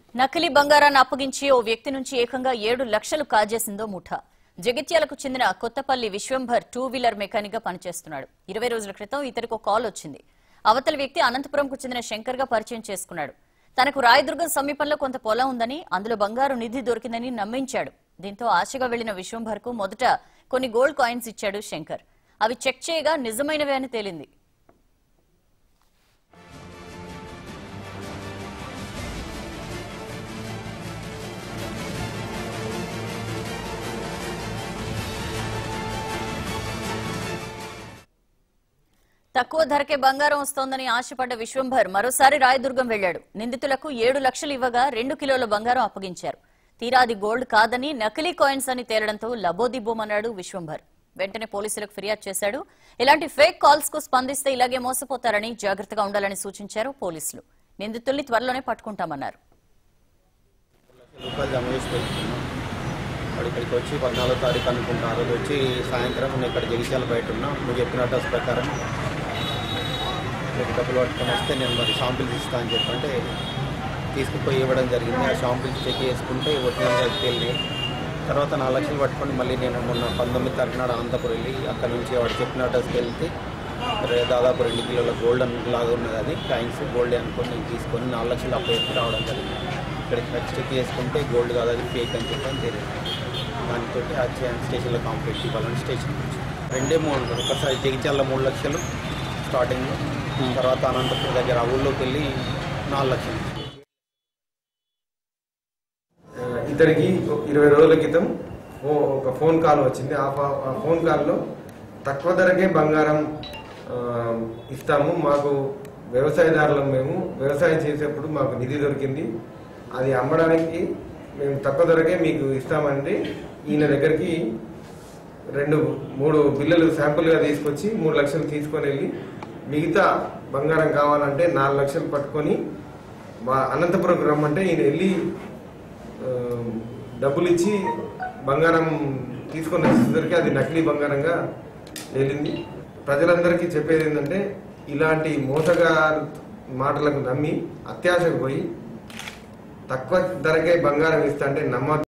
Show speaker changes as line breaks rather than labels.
నకిలీ బంగారాన్ని అప్పగించి ఓ వ్యక్తి నుంచి ఏకంగా ఏడు లక్షలు కాజేసిందో ముఠా జగిత్యాలకు చెందిన Kothapalli Vishwambhar two wheeler mechanic గా పనిచేస్తున్నాడు ఇరవై రోజుల క్రితం ఇతనికి ఒక కాల్ వచ్చింది అవతలి వ్యక్తి అనంతపురంకు చెందిన శంకర్ గా పరిచయం చేసుకున్నాడు తనకు రాయదుర్గం సమీపంలో కొంత పొలం ఉందని అందులో బంగారు నిధి దొరికిందని నమ్మించాడు దీంతో ఆశగా వెళ్లిన విశ్వంభర్ కు మొదట కొన్ని గోల్డ్ కాయిన్స్ ఇచ్చాడు శంకర్ అవి చెక్ చేయగా నిజమైనవే అని తేలింది తక్కువ ధరకే బంగారం వస్తోందని ఆశపడ్డ విశ్వంభర్ మరోసారి రాయదుర్గం వెళ్లాడు నిందితులకు ఏడు లక్షలు ఇవ్వగా రెండు కిలోల బంగారం అప్పగించారు తీరా అది గోల్డ్ కాదని నకిలీ కాయిన్స్ అని తేలడంతో లబోదిబ్బోమన్నాడు విశ్వంభర్ వెంటనే పోలీసులకు ఫిర్యాదు చేశాడు ఇలాంటి ఫేక్ కాల్స్ కు స్పందిస్తే ఇలాగే మోసపోతారని జాగ్రత్తగా ఉండాలని సూచించారు పోలీసులు నిందితుల్ని త్వరలోనే పట్టుకుంటామన్నారు
రూపాయలు జమ చేసి పెట్టుకున్నాం వాడు ఇక్కడికి వచ్చి పద్నాలుగో తారీఖు అనుకుంటా ఆ రోజు వచ్చి సాయంత్రం నేను ఇక్కడ జగిత్యాల బయట ఉన్నా నువ్వు చెప్పిన అడ్రస్ ప్రకారం ఇక్కడ డబ్బులు పట్టుకొని వస్తే నేను మరి షాంపిల్స్ ఇస్తా అని చెప్పంటే తీసుకుపోయి ఇవ్వడం జరిగింది ఆ షాంపిల్స్ చెక్ చేసుకుంటే ఒరిజినల్గా వెళ్ళి తర్వాత నాలుగు లక్షలు పట్టుకొని మళ్ళీ నేను మొన్న పంతొమ్మిది తారీఖు నాడు అనంతపురం వెళ్ళి అక్కడ నుంచి వాడు చెప్పిన అడ్రస్కి వెళ్తే మరి దాదాపు రెండు కిలోల గోల్డ్ అన్ లాగా ఉన్నది అది కాయిన్స్ గోల్డ్ అనుకొని నేను తీసుకొని నాలుగు లక్షలు అప్పు చెప్పి రావడం జరిగింది ఇక్కడికి వచ్చి చెక్ చేసుకుంటే గోల్డ్ కాదు అది ఫేక్ అని చెప్పని తెలియదు దానితో యాక్సిడెంట్ స్టేషన్లో కాంప్లైంట్ ఇవ్వాలని స్టేషన్ నుంచి రెండే మూడు ఒకసారి జగిత్యాల మూడు లక్షలు స్టార్టింగ్ తర్వాత అనంతపురం దగ్గర ఆ ఊళ్ళోకి వెళ్ళి నాలుగు లక్షలు
ఆ, ఇతనికి ఇరవై రోజుల క్రితం ఓ- ఒక ఫోన్ కాల్ వచ్చింది ఆ ఫా- ఆ ఫోన్ కాల్లో తక్కువ ధరకే బంగారం ఆ, ఇస్తాము మాకు వ్యవసాయదారులం మేము వ్యవసాయం చేసేప్పుడు మాకు నిధి దొరికింది అది అమ్మడానికి మేము తక్కువ ధరకే మీకు ఇస్తామంటే ఈయన దగ్గరికి రెండు మూడు బిల్లలు శాంపుల్గా తీసుకొచ్చి మూడు లక్షలు తీసుకొని వెళ్ళి మిగతా బంగారం కావాలంటే నాలుగు లక్షలు పట్టుకొని మా అనంతపురం రమ్మంటే ఈయన వెళ్ళి ఆ, డబ్బులు ఇచ్చి బంగారం తీసుకొని వచ్చేసరికి అది నకిలీ బంగారంగా తేలింది ప్రజలందరికీ చెప్పేది ఏంటంటే ఇలాంటి మోసగా మాటలకు నమ్మి అత్యాశకు పోయి తక్కువ ధరకే బంగారం ఇస్తా అంటే నమ్మ